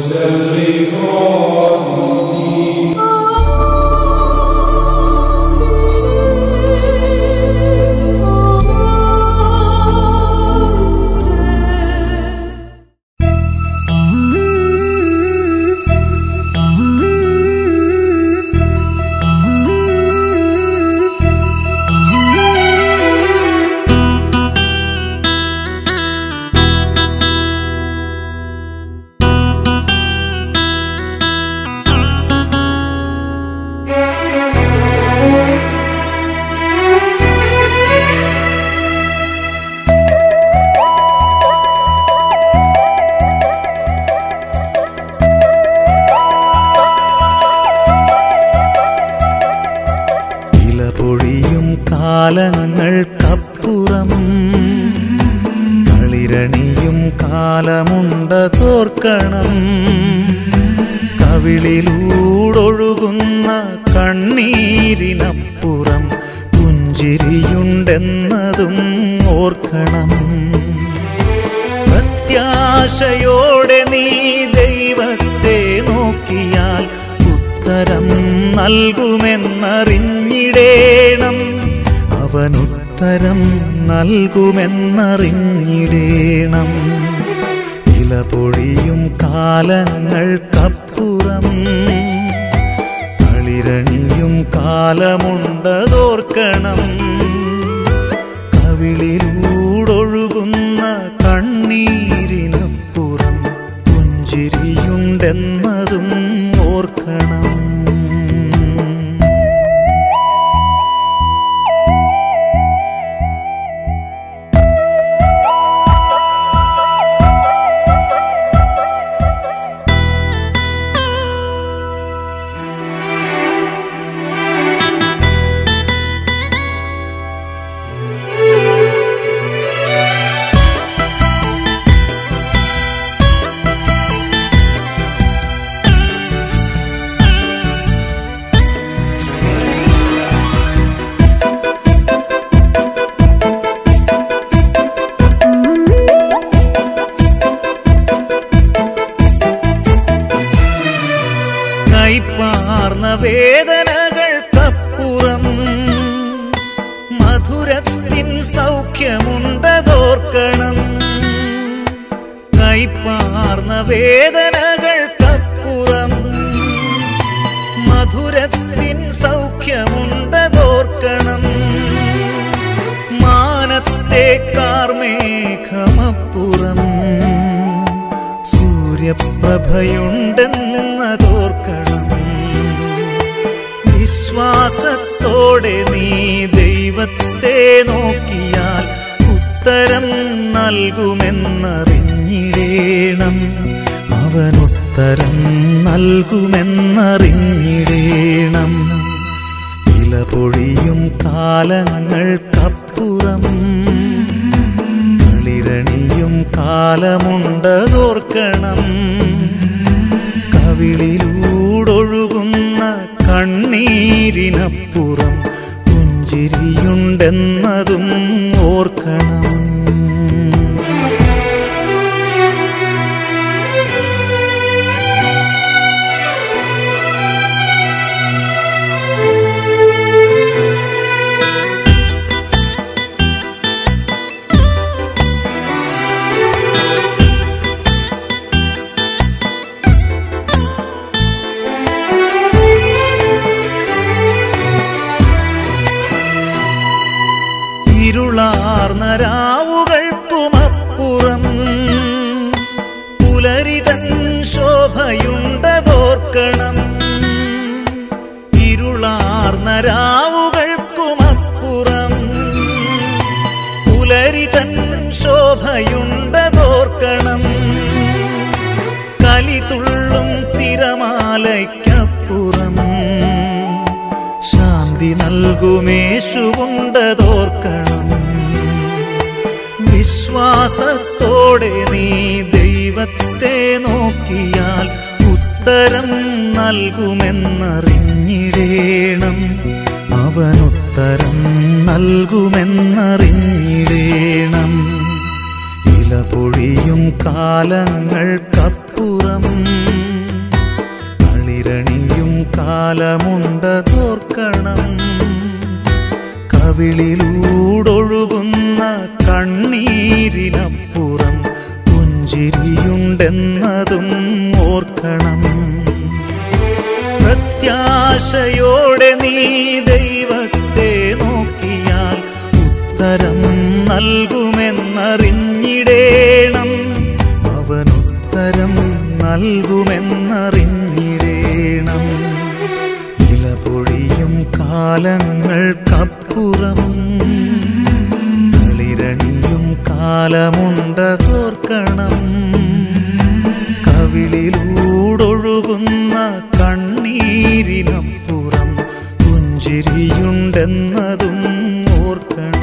ഇല പൊഴിയും കാലങ്ങൾക്കപ്പുറം കളിരണിയും കാലമുണ്ട തോർക്കണം കവിളിലൂടൊഴുകുന്ന കണ്ണീരിനപ്പുറം പുഞ്ചിരിയുണ്ടെന്നതും ഓർക്കണം പ്രത്യാശയോടെ നീ ദൈവത്തെ നോക്കിയാൽ ഉത്തരം നൽകുമെന്നറിഞ്ഞിടേണം അവൻ ഉത്തരം നൽകുമെന്നറിഞ്ഞിടേണം ഇല പൊഴിയും കാലങ്ങൾക്കപ്പുറം കളിരണിയും കാലമുണ്ടതോർക്കണം കവിളിലൂടൊഴുകുന്ന കണ്ണീരിനപ്പുറം പുഞ്ചിരിയുണ്ടെന്നതും ഓർക്കണം കൈപ്പാർന്ന വേദനകൾക്കപ്പുറം മധുരത്തിൻ സൗഖ്യമുണ്ടതോർക്കണം കൈപ്പാർന്ന വേദനകൾക്കപ്പുറം മധുരത്തിൻ സൗഖ്യമുണ്ടതോർക്കണം മാനത്തെ കാർമേഘമപ്പുറം സൂര്യപ്രഭയുണ്ടെന്നതോർക്കണം വിശ്വാസത്തോടെ നീ ദൈവത്തെ നോക്കിയാൽ ഉത്തരം നൽകുമെന്നറിഞ്ഞിടേണം അവൻ ഉത്തരം നൽകുമെന്നറിഞ്ഞിടേണം ഇല പൊഴിയും കാലങ്ങൾക്കപ്പുറം കളിരണിയും കാലമുണ്ടതോർക്കണം കവിളിലൂടൊഴുകുന്ന കണ്ണീരിനപ്പുറം പുഞ്ചിരിയുണ്ടെന്നതും ഓർക്കണം ഇരുളാർന്ന രാവുകൾക്കുമപ്പുറം പുലരിതൻ ശോഭയുണ്ടതോർക്കണം ഇരുളാർന്ന രാവുകൾക്കുമപ്പുറം പുലരിതൻ ശോഭയുണ്ടതോർക്കണം കലിതുള്ളും തിരമാലയ്ക്കപ്പുറം ശാന്തി നൽകുമേശുണ്ടതോർക്കണം വിശ്വാസത്തോടെ നീ ദൈവത്തെ നോക്കിയാൽ ഉത്തരം നൽകുമെന്നറിഞ്ഞിടേണം അവൻ ഉത്തരം നൽകുമെന്നറിഞ്ഞിടേണം ഇല പൊഴിയും കാലങ്ങൾക്കപ്പുറം തളിരണിയും കാലമുണ്ടതോർക്കണം കവിളിലൂടൊഴുകുന്ന കണ്ണീരിനപ്പുറം പുഞ്ചിരിയുണ്ടെന്നതും ഓർക്കണം പ്രത്യാശയോടെ നീ ദൈവത്തെ നോക്കിയാൽ ഉത്തരം നൽകുമെന്നറിഞ്ഞിടേണം അവൻ ഉത്തരം നൽകുമെന്നറിഞ്ഞിടേണം ഇല പൊഴിയും കാലങ്ങൾക്കപ്പുറം തളിരണിയും കാലമുണ്ടതോർക്കണം കവിളിലൂടൊഴുകുന്ന കണ്ണീരിനപ്പുറം പുഞ്ചിരിയുണ്ടെന്നതും ഓർക്കണം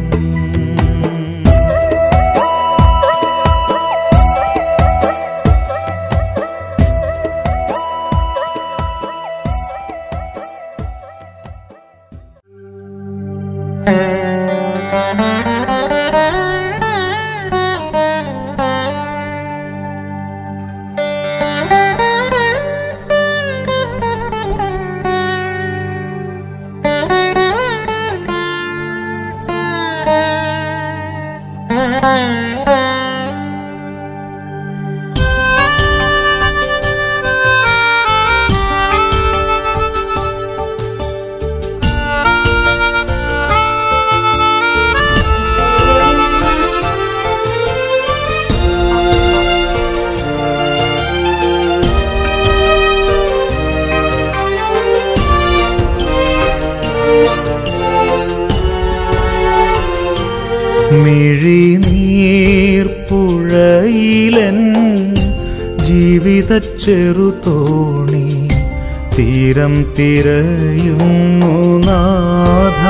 മിഴിനീർപ്പുഴയിലൻ ജീവിത ചെറുതോണി തീരം തിരയുന്നു നാഥ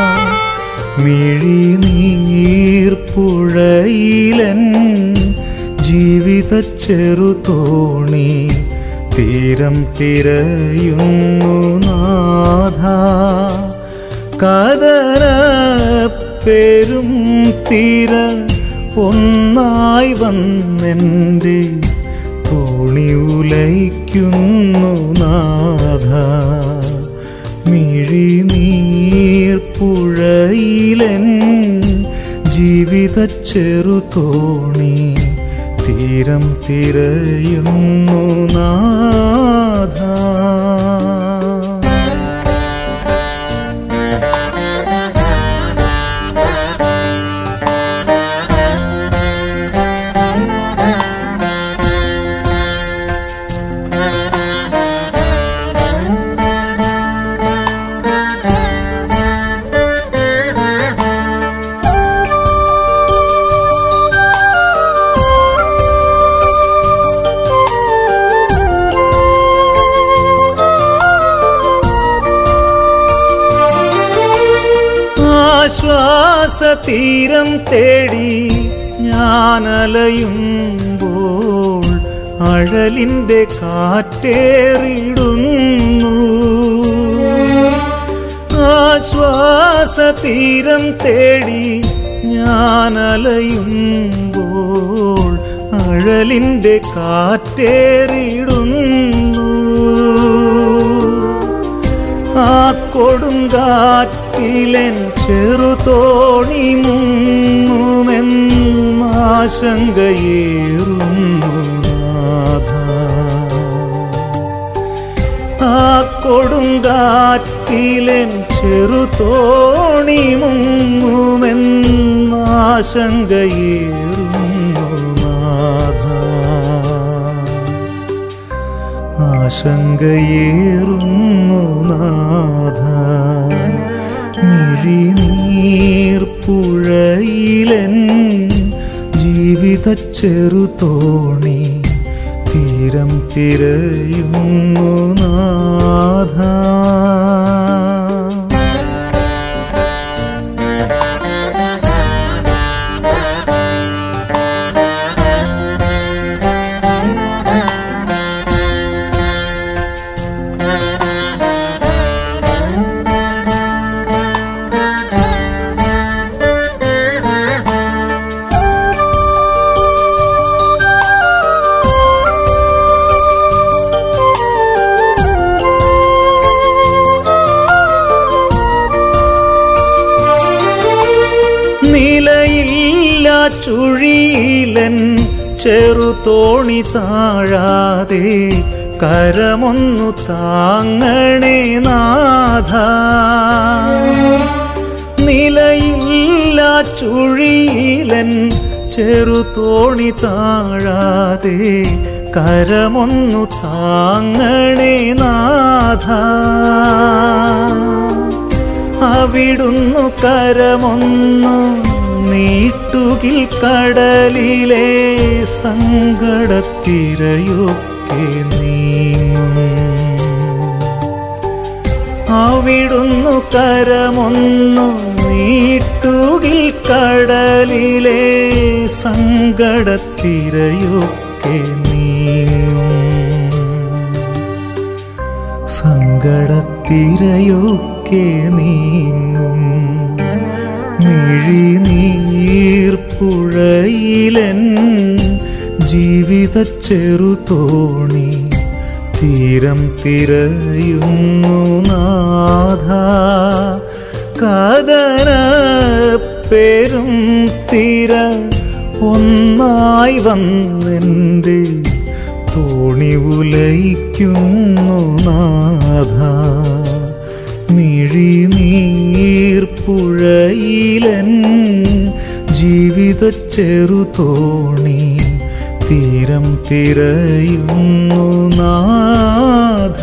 മിഴിനീർപ്പുഴയിലൻ ജീവിത ചെറുതോണി തീരം തിരയുന്നു നാഥ കതര പെരും തീര ഒന്നായി വന്നെൻ്റെ തോണി ഉലയ്ക്കുന്നു നാഥ മിഴിനീർപ്പുഴയിലൻ ജീവിത ചെറുതോണി തീരം തിരയുന്നു നാഥ ആശ്വാസതീരം തേടി ഞാനലയുമ്പോൾ അഴലിൻ്റെ കാറ്റേറിടുന്നു ആശ്വാസതീരം തേടി ഞാനലയുമ്പോൾ അഴലിൻ്റെ കാറ്റേറിടുന്നു ആ കൊടുങ്കാറ്റിലെൻ ചെറുതോണി മുങ്ങുമെന്നാശങ്കയേറുന്നു നാഥ ആ കൊടുങ്കാറ്റിലെൻ ചെറുതോണി മുങ്ങുമെന്നാശങ്കയേറുന്നു നാഥ ആശങ്കയേറുന്നു നാഥ മിഴിനീർപ്പുഴയിലൻ ജീവിത ചെറുതോണി തീരം തിരയുന്നു നാഥ ചെറുതോണി താഴാതെ കരമൊന്നു താങ്ങണേ നാഥ നിലയില്ല ചുഴിയിലൻ ചെറുതോണി താഴാതെ കരമൊന്നു താങ്ങണേ നാഥ അവിടുന്നു കരമൊന്നു നീട്ടുകിൽ കടലിലെ സങ്കടത്തിരയൊക്കെ നീങ്ങും അവിടുന്നു കരമൊന്നു നീട്ടുകിൽ കടലിലെ സങ്കടത്തിരയൊക്കെ നീങ്ങും സങ്കടത്തിരയൊക്കെ നീങ്ങും മിഴിനീർപ്പുഴയിലൻ ജീവിത ചെറുതോണി തീരം തിരയുന്നു നാഥ കഥന പെരും തിര ഒന്നായി വന്നെൻ്റെ തോണി ഉലയിക്കുന്നു നാഥ മിഴിനീർപ്പുഴയിലൻ ജീവിത ചെറുതോണി തീരം തിരയുന്നു നാഥ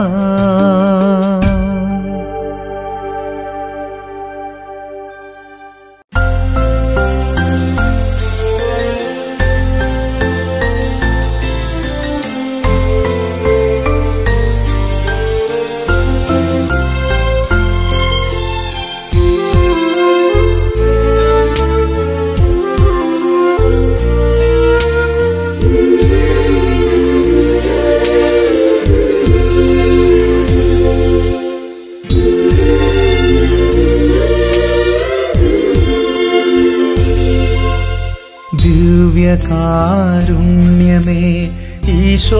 ദിവ്യകാരുണ്യമേ ഈശോ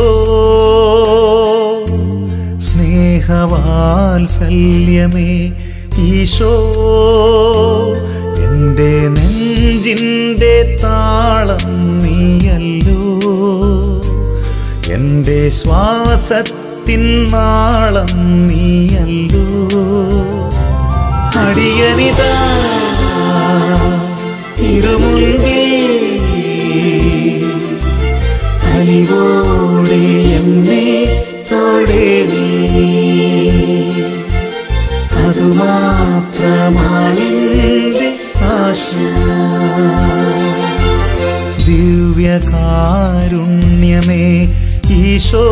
സ്നേഹവാത്സല്യമേ ഈശോ എൻ്റെ നെഞ്ചിൻ്റെ താളം നീയല്ലോ എൻ്റെ ശ്വാസത്തിൻ നാളം നീയല്ലോ അടിയനിതാ തിരുമുൻപിൽ അലിവോടെ എന്നെ തൊടേണേ അതുമാത്രമാണെന്റെ ആശ ദിവ്യകാരുണ്യമേ ഈശോ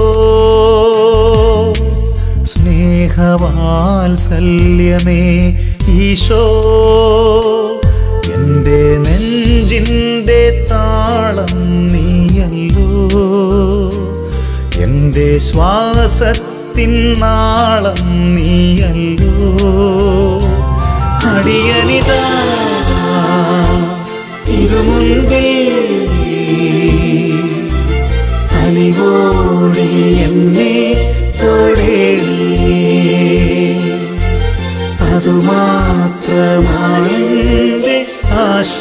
സ്നേഹവാത്സല്യമേ ഈശോ എൻ്റെ നെഞ്ചിൻ്റെ താളം നീയല്ലോ എൻ്റെ ശ്വാസത്തിൻ നാളം നീയല്ലോ അടിയനിതാ തിരുമുൻപിൽ അലിവോടെ എന്നെ തൊടേണേ അതുമാത്രമാണെന്റെ ആശ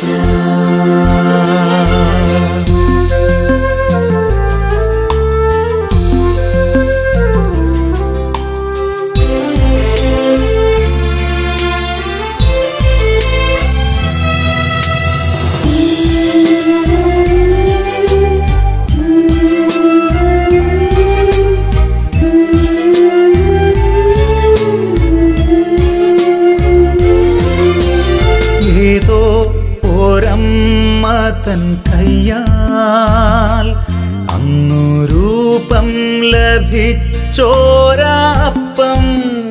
ഏതോ ഒരമ്മ തൻ കയ്യാൽ അന്നു രൂപം ലഭിച്ചോരാപ്പം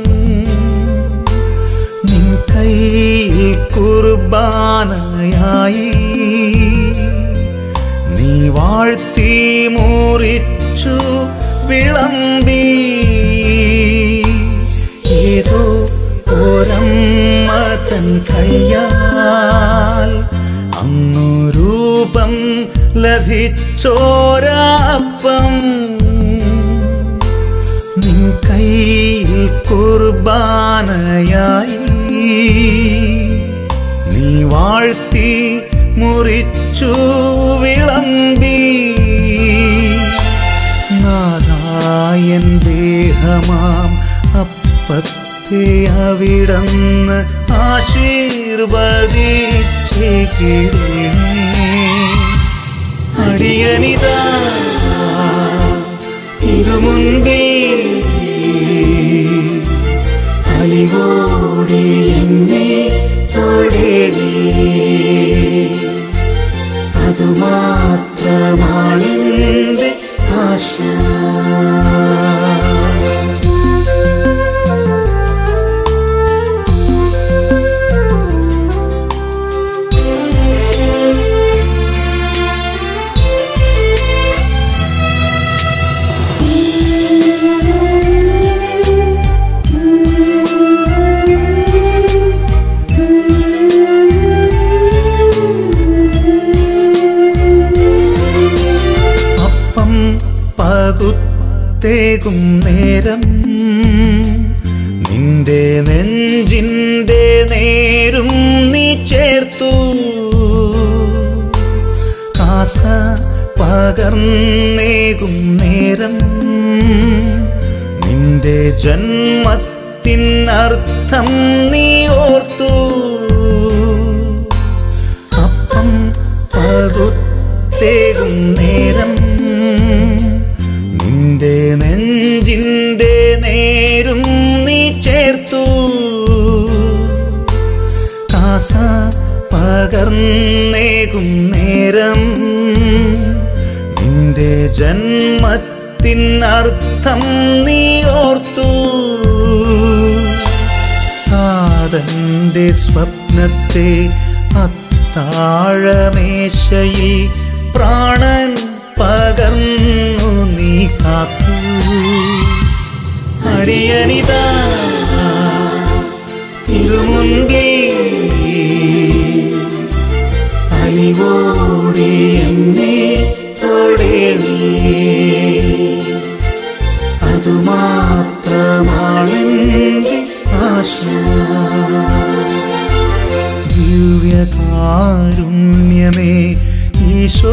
നിൻ കയ്യിൽ കുർബാനയായി നീ വാഴ്ത്തി മുറിച്ചു വിളമ്പി ഏതോ ഒരമ്മ തൻ കയ്യാൽ അന്നു രൂപം ലഭിച്ചോരാപ്പം നിൻ കയ്യിൽ കുർബാനയായി നീ വാഴ്ത്തി മുറിച്ചു വിളമ്പി അനുഗ്രഹമാം അപ്പത്തെ അവിടന്ന് ആശീർവദിച്ചേക്കിടണേ അടിയനിതാ തിരുമുൻപിൽ അലിവോടെ എന്നെ തൊടേണേ അതുമാത്രമാണെന്റെ ആശ അപ്പം പകുത്തേകും നേരം നിന്റെ നെഞ്ചിന്റെ നേരും നീ ചേർത്തു കാസ പകർന്നേകും നേരം നിന്റെ ജന്മത്തിനർത്ഥം നീ ഓർത്തു അപ്പം പകുത്തേകും നേരം നിന്റെ നെഞ്ചിന്റെ നേരും നീ ചേർത്തു കാസ പകർന്നേകും നേരം നിന്റെ ജന്മത്തിനർത്ഥം നീ ഓർത്തു താതന്റെ സ്വപ്നത്തെ അത്താഴമേശയിൽ പ്രാണൻ പകർന്നു നീ കാത്തു അടിയനിതാ തിരുമുൻപിൽ അലിവോടെ എന്നെ തൊടേണേ അതുമാത്രമാണെന്റെ ആശ ദിവ്യകാരുണ്യമേ ഈശോ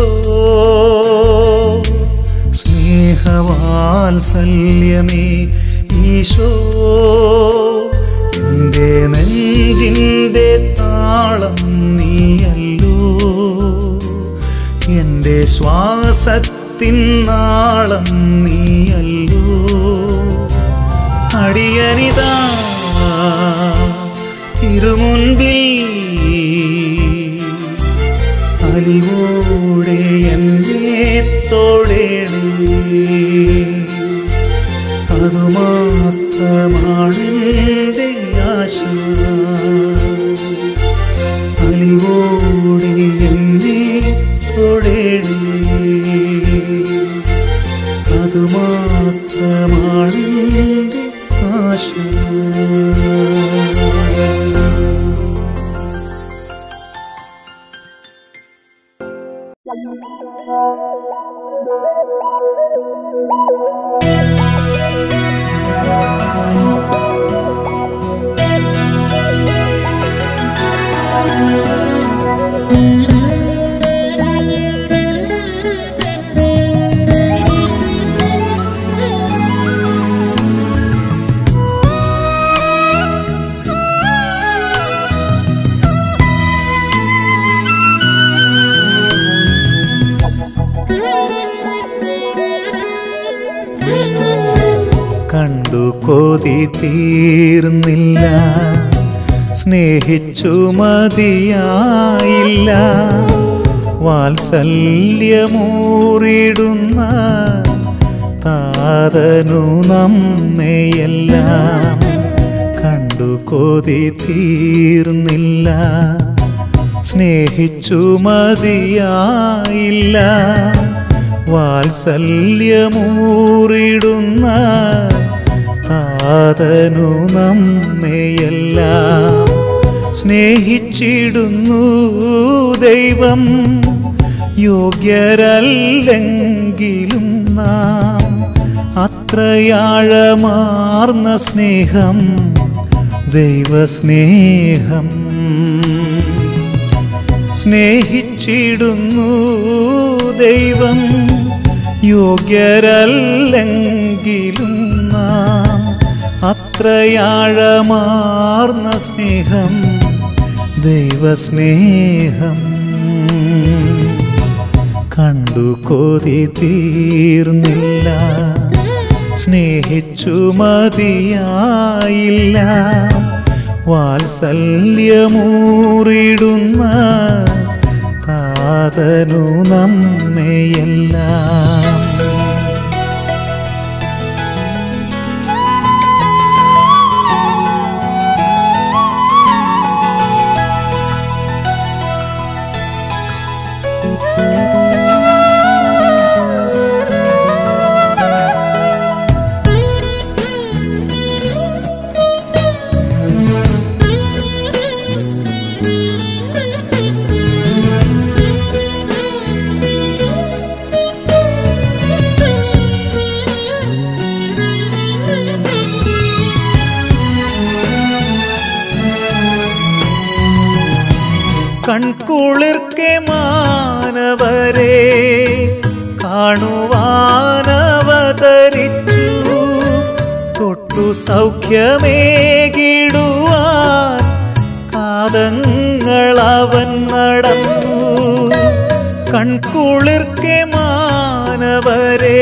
സ്നേഹവാത്സല്യമേ ഈശോ എൻ്റെ നെഞ്ചിൻ്റെ താളം നീയല്ലോ എൻ്റെ ശ്വാസത്തിൻ നാളം നീയല്ലോ അടിയനിതാ തിരുമുൻപിൽ അലിവോടെ എന്നെ തോടേണേ അതുമാത്രമാണെന്റെ ആശ അലിവോടെ എന്നെ തൊടേണേ അതുമാത്രമാണെന്റെ ആശ കണ്ടു കൊതി തീർന്നില്ല സ്നേഹിച്ചു മതിയായില്ല വാത്സല്യമൂറിടുന്ന താതനു നമ്മയെല്ലാം കണ്ടു കൊതി തീർന്നില്ല സ്നേഹിച്ചു മതിയായില്ല വാത്സല്യമൂറിടുന്ന താതനു നമ്മയെല്ലാം സ്നേഹിച്ചിടുന്നു ദൈവം യോഗ്യരല്ലെങ്കിലും നാം അത്രയാഴമാർന്ന സ്നേഹം ദൈവസ്നേഹം സ്നേഹിച്ചിടുന്നു ദൈവം യോഗ്യരല്ലെങ്കിലും നാം അത്രയാഴമാർന്ന സ്നേഹം ദൈവസ്നേഹം കണ്ടു കൊതി തീർന്നില്ല സ്നേഹിച്ചു മതിയായില്ല വാത്സല്യമൂറിടുന്ന താതനു നമ്മയെല്ലാം കൺകുളിർക്കെ മാനവരെ കാണുവാനവതരിച്ചു തൊട്ടു സൗഖ്യമേകിടുവാൻ കാതങ്ങളവൻ നടന്നു കൺകുളിർക്കെ മാനവരെ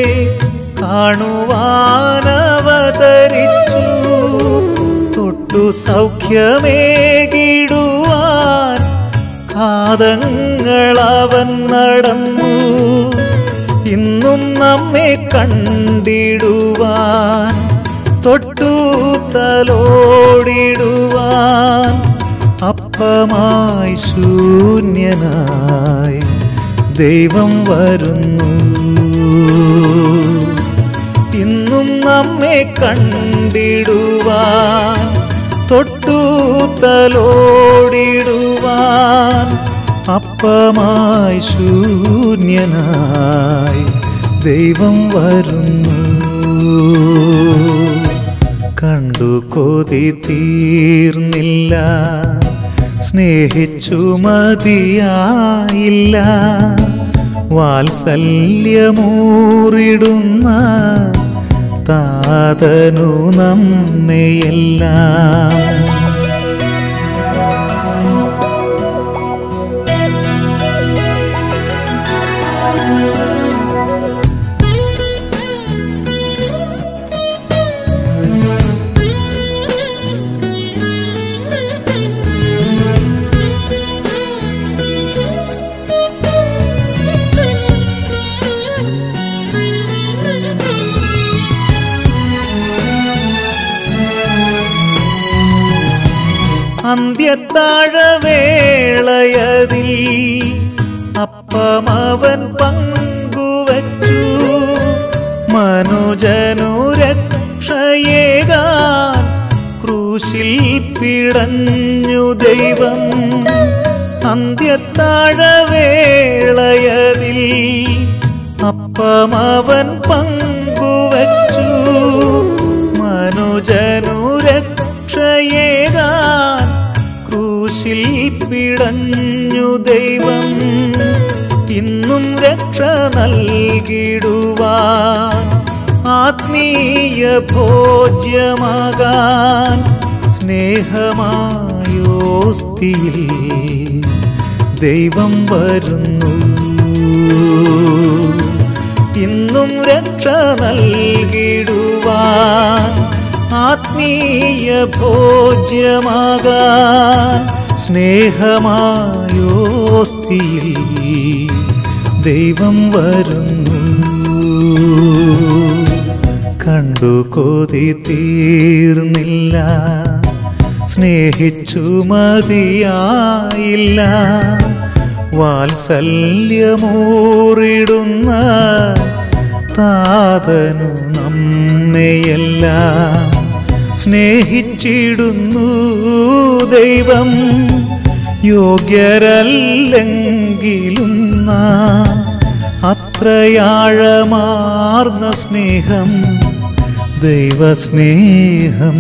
കാണുവാനവതരിച്ചു തൊട്ടു സൗഖ്യമേകിടുവാൻ കാതങ്ങളവൻ നടന്നു ഇന്നും നമ്മെ കണ്ടിടുവാൻ തൊട്ടു തലോടിടുവാൻ അപ്പമായി ശൂന്യനായി ദൈവം വരുന്നു ഇന്നും നമ്മെ കണ്ടിടുവാൻ തൊട്ടു തലോടിടുവാൻ അപ്പമായി ശൂന്യനായി ദൈവം വരുന്നു കണ്ടു കൊതി തീർന്നില്ല സ്നേഹിച്ചു മതിയായില്ല വാത്സല്യമൂറിടുന്ന താതനു നമ്മയെല്ലാം അന്ത്യത്താഴവേളയതിൽ അപ്പമവൻ പങ്കുവച്ചു മനുജനു രക്ഷയേകാൻ ക്രൂശിൽ പിടഞ്ഞു ദൈവം അന്ത്യത്താഴവേളയതിൽ അപ്പമവൻ പങ്കുവച്ചു മനുജനു രക്ഷയേകാൻ ക്രൂശിൽ പിടഞ്ഞു ദൈവം ഇന്നും രക്ഷ നൽകിടുവാൻ ആത്മീയ ഭോജ്യമാകാൻ സ്നേഹമായോസ്തിയിൽ ദൈവം വരുന്നു ഇന്നും രക്ഷ നൽകിടുവാൻ ആത്മീയ ഭോജ്യമാകാൻ സ്നേഹമായോസ്തിയിൽ ദൈവം വരുന്നു കണ്ടു കൊതി തീർന്നില്ല സ്നേഹിച്ചു മതിയായില്ല വാത്സല്യമൂറിടുന്ന താതനു നമ്മയെല്ലാം സ്നേഹിച്ചിടുന്നു ദൈവം യോഗ്യരല്ലെങ്കിലും നാം അത്രയാഴമാർന്ന സ്നേഹം ദൈവസ്നേഹം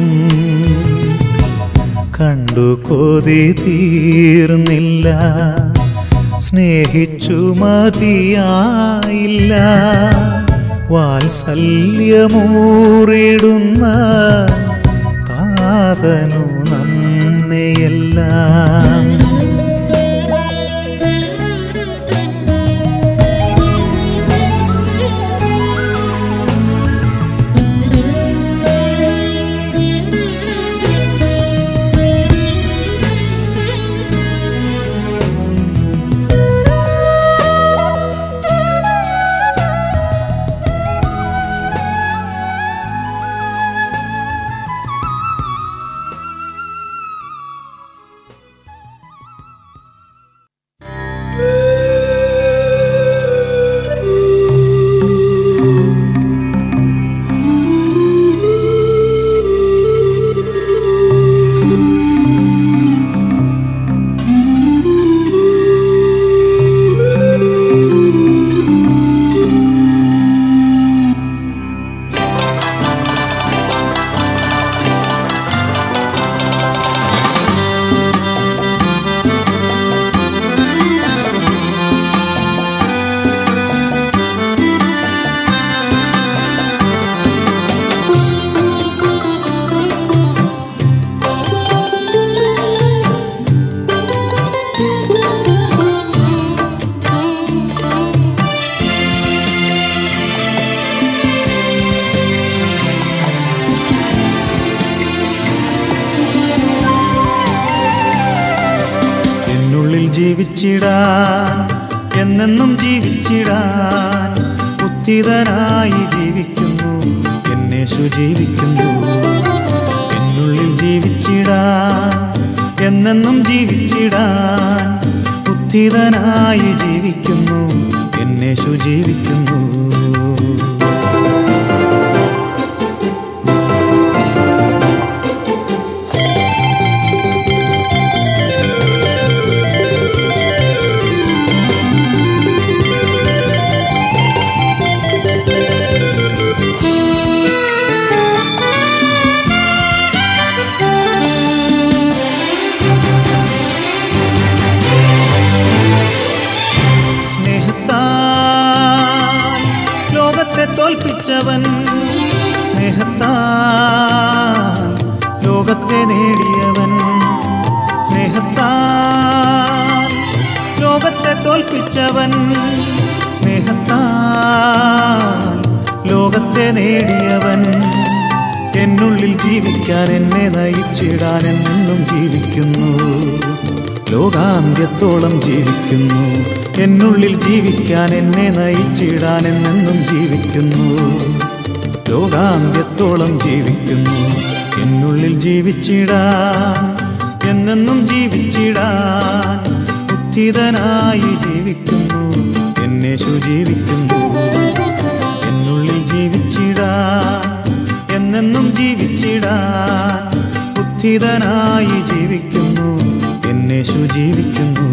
കണ്ടു കൊതി തീർന്നില്ല സ്നേഹിച്ചു മതിയായില്ല വാത്സല്യമൂറിടുന്ന താതനു നമ്മയെല്ലാം എന്നുള്ളിൽ ജീവിച്ചിടാൻ എന്നെന്നും ജീവിച്ചിടാൻ ഉത്തിതനായി ജീവിക്കുന്നു എന്നേശു ജീവിക്കുന്നു എന്നുള്ളിൽ ജീവിച്ചിടാൻ എന്നെന്നും ജീവിച്ചിടാൻ ഉത്തിതനായി ജീവിക്കുന്നു എന്നേശു ജീവിക്കുന്നു സ്നേഹത്താൽ ലോകത്തെ തോൽപ്പിച്ചവൻ സ്നേഹത്താൽ ലോകത്തെ നേടിയവൻ സ്നേഹത്താൽ ലോകത്തെ തോൽപ്പിച്ചവൻ സ്നേഹത്താൽ ലോകത്തെ നേടിയവൻ എന്നുള്ളിൽ ജീവിക്കാൻ എന്നെ നയിച്ചിടാൻ എന്നും ജീവിക്കുന്നു ലോകാന്ത്യത്തോളം ജീവിക്കുന്നു എന്നുള്ളിൽ ജീവിക്കാൻ എന്നെ നയിച്ചിടാൻ എന്നെന്നും ജീവിക്കുന്നു ലോകാന്ത്യത്തോളം ജീവിക്കുന്നു എന്നുള്ളിൽ ജീവിച്ചിടാൻ എന്നെന്നും ജീവിച്ചിടാൻ ഉദ്ധിതനായി ജീവിക്കുന്നു എന്നേശു ജീവിക്കുന്നു എന്നുള്ളിൽ ജീവിച്ചിടാൻ എന്നെന്നും ജീവിച്ചിടാൻ ഉദ്ധിതനായി ജീവിക്കുന്നു എന്നേശു ജീവിക്കുന്നു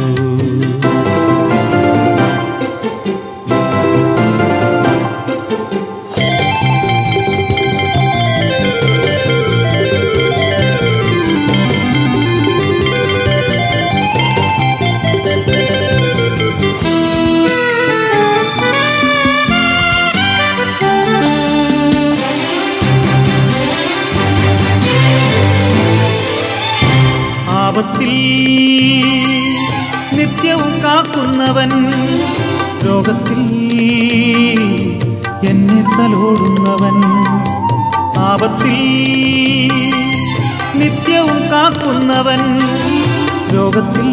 ആപത്തിൽ നിത്യവും കാക്കുന്നവൻ രോഗത്തിൽ എന്നെ തലോടുന്നവൻ ആപത്തിൽ നിത്യവും കാക്കുന്നവൻ രോഗത്തിൽ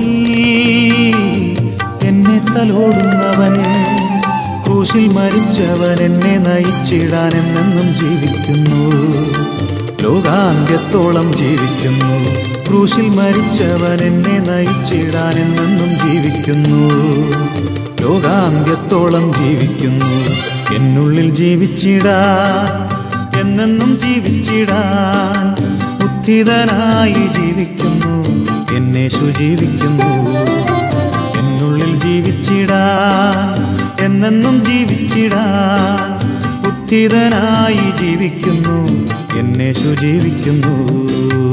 എന്നെ തലോടുന്നവൻ ക്രൂശിൽ മരിച്ചവൻ എന്നെ നയിച്ചിടാൻ എന്നെന്നും ജീവിക്കുന്നു ലോകാന്ത്യത്തോളം ജീവിക്കുന്നു ക്രൂശിൽ മരിച്ചവൻ എന്നെ നയിച്ചിടാൻ എന്നെന്നും ജീവിക്കുന്നു ലോകാന്ത്യത്തോളം ജീവിക്കുന്നു എന്നുള്ളിൽ ജീവിച്ചിടാൻ എന്നെന്നും ജീവിച്ചിടാൻ ഉദ്ധിതനായി ജീവിക്കുന്നു എന്നേശു ജീവിക്കുന്നു എന്നുള്ളിൽ ജീവിച്ചിടാൻ എന്നെന്നും ജീവിച്ചിടാൻ ഉദ്ധിതനായി ജീവിക്കുന്നു എന്നേശു ജീവിക്കുന്നു